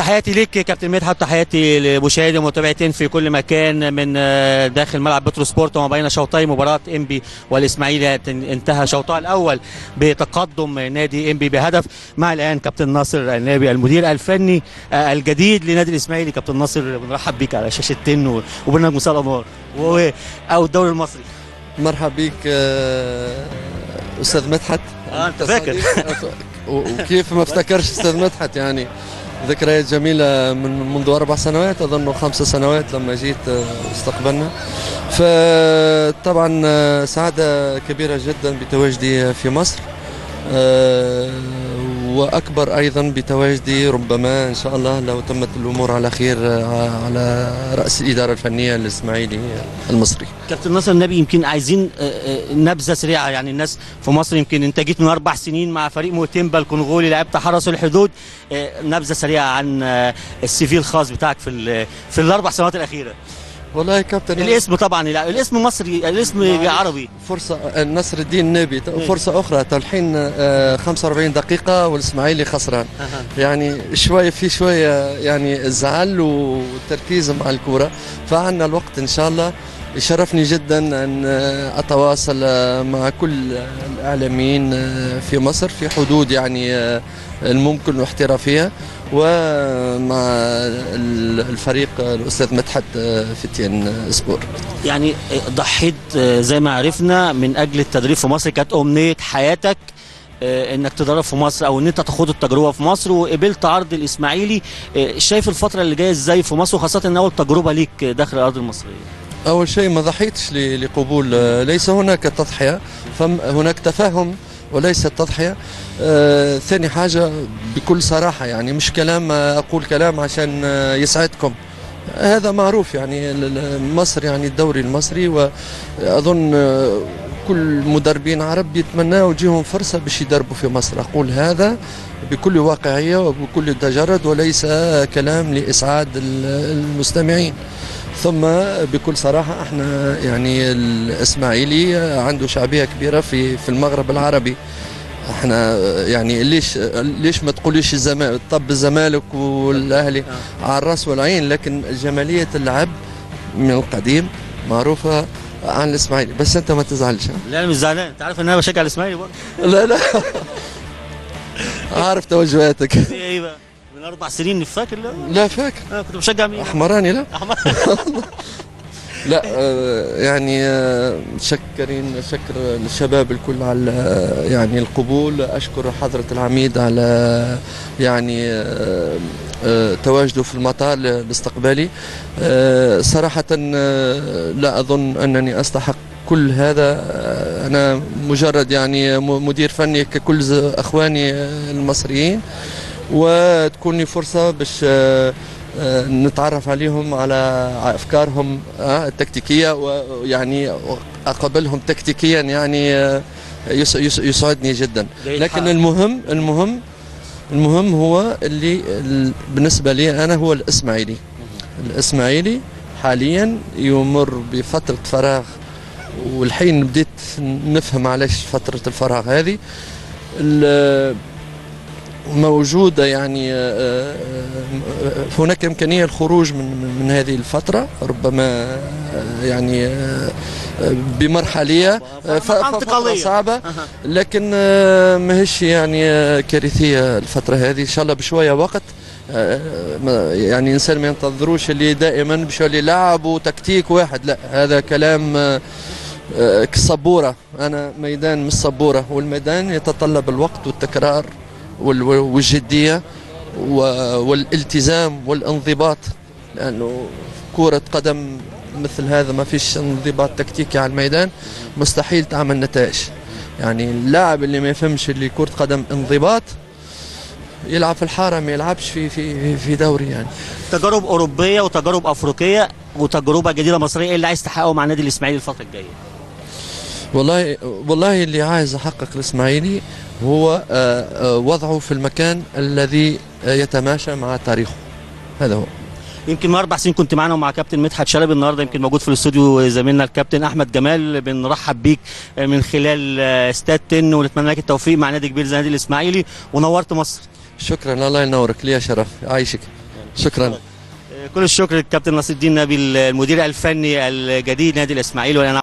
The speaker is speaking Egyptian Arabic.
تحياتي ليك يا كابتن مدحت تحياتي لمشاهدي ومتابعتين في كل مكان من آه، داخل ملعب بترو سبورت وما بين شوطي مباراه انبي والاسماعيلي انتهى شوطها الاول بتقدم نادي انبي بهدف مع الان كابتن ناصر النابي المدير الفني آه، الجديد لنادي الاسماعيلي كابتن ناصر بنرحب بيك على شاشه تن وبرنامج مساء الانوار و- او الدوري المصري مرحبا بك آه، استاذ مدحت آه، أنت فاكر. صديق. و- وكيف ما افتكرش استاذ مدحت يعني ذكريات جميلة من منذ أربع سنوات أظن خمس سنوات لما جيت آه، استقبلنا فطبعا آه، سعادة كبيرة جدا بتواجدي في مصر آه، وأكبر أيضا بتواجدي ربما إن شاء الله لو تمت الأمور على خير آه، على رأس الإدارة الفنية الإسماعيلي المصري كابتن ناصر النبي يمكن عايزين آه، آه، نبذه سريعه يعني الناس في مصر يمكن انت جيت من اربع سنين مع فريق موتيمبا الكونغولي لعبت حرس الحدود آه، نبذه سريعه عن آه، السي في الخاص بتاعك في ال- في الاربع سنوات الاخيره والله يا كابتن الاسم طبعا لا الاسم مصري الاسم معلش. عربي فرصة نصر الدين النبي فرصة أخرى تلحين آه، 45 دقيقة والإسماعيلي خسران يعني شوية في شوية يعني زعل والتركيز مع الكرة فعنا الوقت إن شاء الله يشرفني جدا أن آه، أتواصل آه، مع كل الإعلاميين آه، في مصر في حدود يعني آه، الممكن واحترافية ومع الفريق الأستاذ مدحت آه، فتيان سبور يعني آه، ضحيت آه، زي ما عرفنا من اجل التدريب في مصر كانت امنيه حياتك آه، انك تدرب في مصر او ان انت تاخد التجربه في مصر وقبلت عرض الاسماعيلي آه، شايف الفتره اللي جايه ازاي في مصر وخاصه ان اول تجربه ليك داخل الارض المصريه أول شيء ما ضحيتش ل- لقبول آه، ليس هناك تضحية فهناك تفاهم وليس تضحية آه، ثاني حاجة بكل صراحة يعني مش كلام آه، أقول كلام عشان آه، يسعدكم هذا معروف يعني ال- ال- مصر يعني الدوري المصري وأظن آه، كل مدربين عرب يتمنوا يجيهم فرصة باش يدربوا في مصر أقول هذا بكل واقعية وبكل تجرد وليس كلام لإسعاد ال- المستمعين ثم بكل صراحة احنا يعني الاسماعيلي عنده شعبية كبيرة في في المغرب العربي احنا يعني ليش ليش ما تقوليش الزمالك طب الزمالك والاهلي على الراس والعين لكن جمالية اللعب من القديم معروفة عن الاسماعيلي بس انت ما تزعلش ها؟ لا انا مش زعلان انت عارف ان انا بشجع الاسماعيلي برضه لا لا عارف توجهاتك في ايه بقى من اربع سنين مش فاكر لا لا فاكر انا كنت بشجع مين احمراني لا احمد لا آه، يعني آه، متشكرين شكر للشباب الكل على آه، يعني القبول اشكر حضره العميد على يعني آه، آه، تواجده في المطار لاستقبالي آه، صراحه آه، لا اظن انني استحق كل هذا آه، انا مجرد يعني م- مدير فني ككل ز- اخواني آه، المصريين وتكون لي فرصه باش آه، آه، نتعرف عليهم على افكارهم آه، التكتيكيه ويعني اقابلهم تكتيكيا يعني آه، يس- يس- يسعدني جدا لكن المهم المهم المهم هو اللي ال- بالنسبه لي انا هو الاسماعيلي الاسماعيلي حاليا يمر بفتره فراغ والحين بديت نفهم علاش فتره الفراغ هذه ال- موجودة يعني آه، آه، هناك إمكانية الخروج من من- من هذه الفترة ربما آه، يعني آه، آه، بمرحلية آه، ف- مرحلة ف- فترة انتقالية. صعبة لكن آه، ماهيش يعني آه، كارثية الفترة هذه إن شاء الله بشوية وقت آه، ما- يعني الإنسان ما ينتظروش اللي دائما باش يولي لعب وتكتيك واحد لا هذا كلام آه، آه، كالسبورة أنا ميدان مش سبورة والميدان يتطلب الوقت والتكرار وال- والجدية و- والالتزام والانضباط لأنه كرة قدم مثل هذا ما فيش انضباط تكتيكي على الميدان مستحيل تعمل نتائج يعني اللاعب اللي ما يفهمش اللي كرة قدم انضباط يلعب في الحارة ما يلعبش في في في دوري يعني تجارب اوروبيه وتجارب افريقيه وتجربه جديده مصريه ايه اللي عايز تحققه مع النادي الاسماعيلي الفتره الجايه والله والله اللي عايز احقق الاسماعيلي هو آه، آه، وضعه في المكان الذي آه، يتماشى مع تاريخه هذا هو يمكن من اربع سنين كنت معانا ومع كابتن مدحت شلبي النهارده يمكن موجود في الاستوديو زميلنا الكابتن احمد جمال بنرحب بيك من خلال آه، استاد تن ونتمنى لك التوفيق مع نادي كبير زي نادي الاسماعيلي ونورت مصر شكرا الله ينورك لي شرف عايشك شكرا كل الشكر للكابتن نصر الدين نبيل المدير الفني الجديد نادي الاسماعيلي وانا